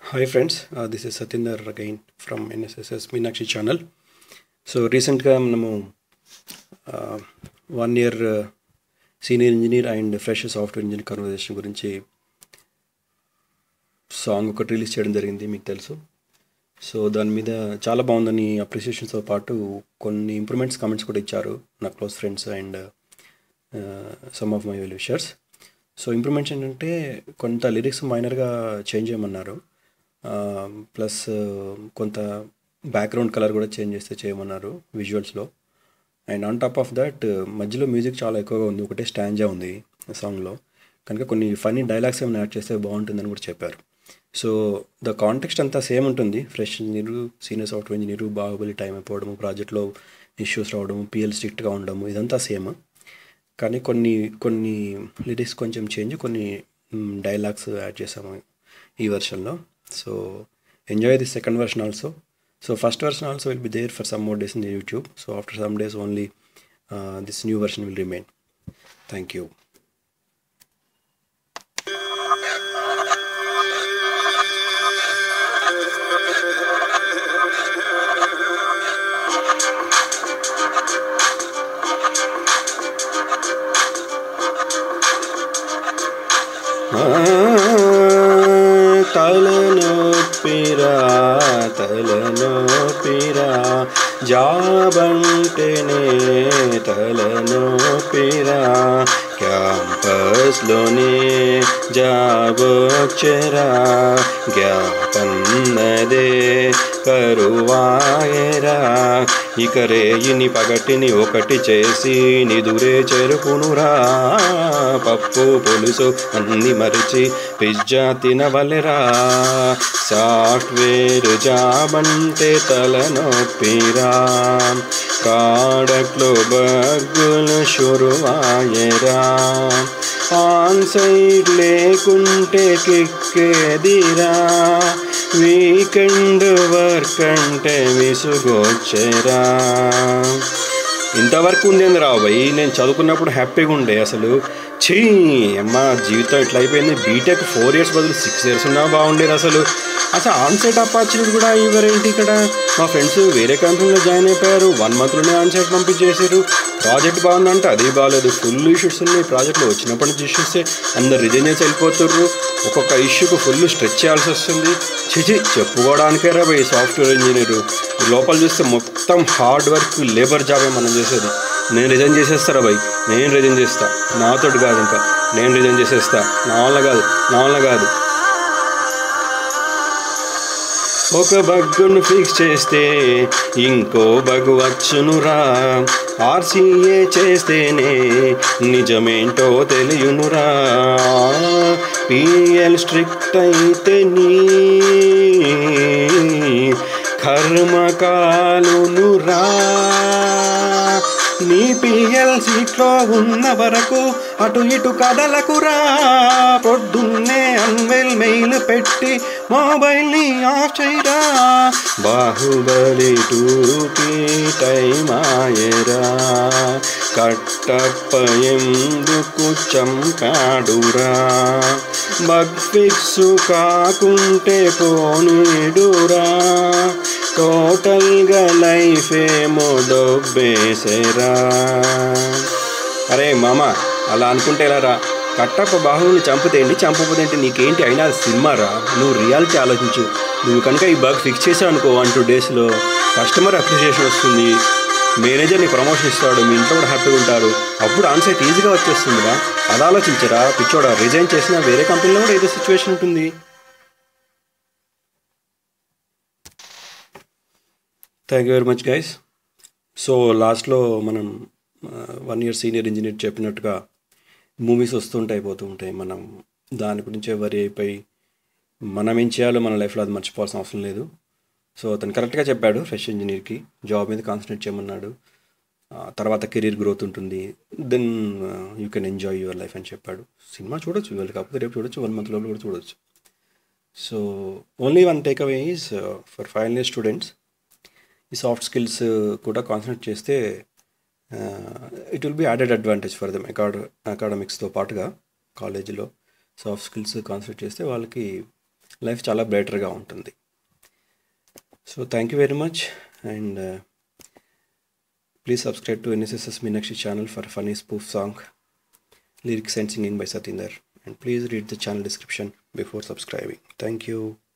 Hi friends, uh, this is Satinder again from NSSS Meenakshi channel so రీసెంట్గా మనము one year senior engineer and fresh software engineer conversation గురించి song ఒకటి release చేయడం జరిగింది మీకు తెలుసు సో దాని మీద చాలా బాగుందని అప్రిసియేషన్స్తో పాటు కొన్ని ఇంప్రూవ్మెంట్స్ కామెంట్స్ కూడా ఇచ్చారు నా close friends and some of my well wishers so improvements ఏంటంటే కొంత లిరిక్స్ మైనర్గా చేంజ్ చేయమన్నారు ప్లస్ కొంత బ్యాక్గ్రౌండ్ కలర్ కూడా చేంజ్ చేస్తే చేయమన్నారు విజువల్స్లో and on top of that మధ్యలో మ్యూజిక్ చాలా ఎక్కువగా ఉంది ఒకటే స్టాంజా ఉంది సాంగ్లో కనుక కొన్ని ఫన్నీ డైలాగ్స్ ఏమైనా యాడ్ చేస్తే బాగుంటుందని కూడా చెప్పారు సో ద కాంటెక్స్ట్ అంతా సేమ్ ఉంటుంది fresh engineer senior software engineer Baahubali time అయిపోవడము ప్రాజెక్ట్లో ఇష్యూస్ రావడము పిఎల్ స్ట్రిక్ట్గా ఉండడము ఇదంతా సేమ్ కానీ కొన్ని కొన్ని లిరిక్స్ కొంచెం చేంజ్ కొన్ని డైలాగ్స్ యాడ్ చేసాము ఈ వెర్షన్లో so enjoy the second version also so first version also will be there for some more days in YouTube so after some days only this new version will remain thank you తలనొప్పిరా తలనొప్పిరా జాబంటేనే తలనొప్పిరా క్యాంపస్లోనే జాబొచ్చరా జ్ఞాపన్నదే కరువాయరా ఇక రేయిని పగటిని ఒకటి చేసి నిదురే చెరుపునురా పప్పు పులుసు అన్ని మరిచి పిజ్జా తినవలెరా సాఫ్ట్వేర్ జాబంటే తలనొప్పిరా ప్రాడక్ట్లో బగ్గులు షురువాయరా ఆన్ సైడ్ లేకుంటే కిక్కేదిరా వీకెండ్ వర్క్ అంటే విసుగొచ్చేరా ఇంతవరకు ఉండేది రావు భయ్ నేను చదువుకున్నప్పుడు హ్యాపీగా ఉండే అసలు చీ అమ్మ జీవితం ఇట్లా అయిపోయింది బీటెక్ ఫోర్ ఇయర్స్ బదులు సిక్స్ ఇయర్స్ ఉన్నా బాగుండేది అసలు అసలు ఆన్సైట్ ఆపర్చునిటీ కూడా ఇవ్వరేంటి ఇక్కడ మా ఫ్రెండ్స్ వేరే కంపెనీలో జాయిన్ అయిపోయారు వన్ మంత్లోనే ఆన్సైట్ పంపించేసారు ప్రాజెక్ట్ బాగుందంటే అది బాగాలేదు ఫుల్ ఇష్యూస్ ఉన్నాయి ప్రాజెక్ట్లో వచ్చినప్పటి నుంచి ఇష్యూసే అందరు రిజైన్ చేసి వెళ్ళిపోతుర్రు ఒక్కొక్క ఇష్యూకు ఫుల్ స్ట్రెచ్ చేయాల్సి వస్తుంది చిచి చెప్పుకోవడానికే రా ఈ సాఫ్ట్వేర్ ఇంజనీర్ లోపల చూస్తే మొత్తం హార్డ్ వర్క్ లేబర్ జాబే మనం చేసేది నేను రిజైన్ చేసేస్తారా భయ్ నేను రిజైన్ చేస్తా నాతోటి కాదు ఇంకా నేను రిజైన్ చేసేస్తా నా వల్ల కాదు నా వల్ల కాదు ఒక బగ్గును ఫిక్స్ చేస్తే ఇంకో బగ్ వచ్చునురా ఆర్సీఏ చేస్తేనే నిజమేంటో తెలియనురా పిఎల్ స్ట్రిక్ట్ అయితే నీ కర్మకాలునురా నీ పిఎల్ సీట్లో ఉన్న వరకు అటు ఇటు కదలకురా పొద్దున్నే అన్వెల్ మెయిల్ పెట్టి మొబైల్ని ఆఫ్ చేయరా బాహుబలి టూకి టైం ఆయరా కట్టప్ప ఎందుకు చంకాడురా బగ్ ఫిక్స్ కాకుంటే పోనీడురా టోటల్గా లైఫ్ ఏమో దొబ్బేసేరా అరే మామ అలా అనుకుంటే ఎలా రా కట్టప్ప బాహువుని చంపుతేంటి చంపకపోతేంటి నీకేంటి అయినా సినిమా రా నువ్వు రియాలిటీ ఆలోచించు నువ్వు కనుక ఈ బగ్ ఫిక్స్ చేసావు అనుకో వన్ టూ డేస్లో కస్టమర్ అప్రిషియేషన్ వస్తుంది మేనేజర్ నీ ప్రమోషన్ ఇస్తాడు మీ ఇంట్లో కూడా హ్యాపీగా ఉంటారు అప్పుడు ఆన్సైట్ ఈజీగా వచ్చేస్తుందిరా అది ఆలోచించరా పిచ్చోడా రిజైన్ చేసినా వేరే కంపెనీలో కూడా ఏదో సిచ్యువేషన్ ఉంటుంది thank you very much guys so లాస్ట్లో మనం వన్ ఇయర్ సీనియర్ ఇంజనీర్ చెప్పినట్టుగా మూవీస్ వస్తుంటాయి పోతూ ఉంటాయి మనం దాని గురించే వరి అయిపోయి మనం ఏం చేయాలో మన లైఫ్లో అది మర్చిపోవాల్సిన అవసరం లేదు సో అతను కరెక్ట్గా చెప్పాడు ఫ్రెష్ ఇంజనీర్కి జాబ్ మీద కాన్సన్ట్రేట్ చేయమన్నాడు తర్వాత కెరీర్ గ్రోత్ ఉంటుంది then you can enjoy your life అని చెప్పాడు సినిమా చూడొచ్చు ఇవాళ కాకపోతే రేపు చూడొచ్చు వన్ మంత్ లోపల కూడా చూడొచ్చు so only one take away is for final year students ఈ సాఫ్ట్ స్కిల్స్ కూడా కాన్సన్ట్రేట్ చేస్తే it will be added advantage for them అకాడ అకాడమిక్స్తో పాటుగా కాలేజీలో సాఫ్ట్ స్కిల్స్ కాన్సన్ట్రేట్ చేస్తే వాళ్ళకి లైఫ్ చాలా బ్రైటర్గా ఉంటుంది so thank you very much and please subscribe to NSSS Meenakshi channel for funny spoof song lyrics and singing by Satinder. And please read the channel description before subscribing. Thank you.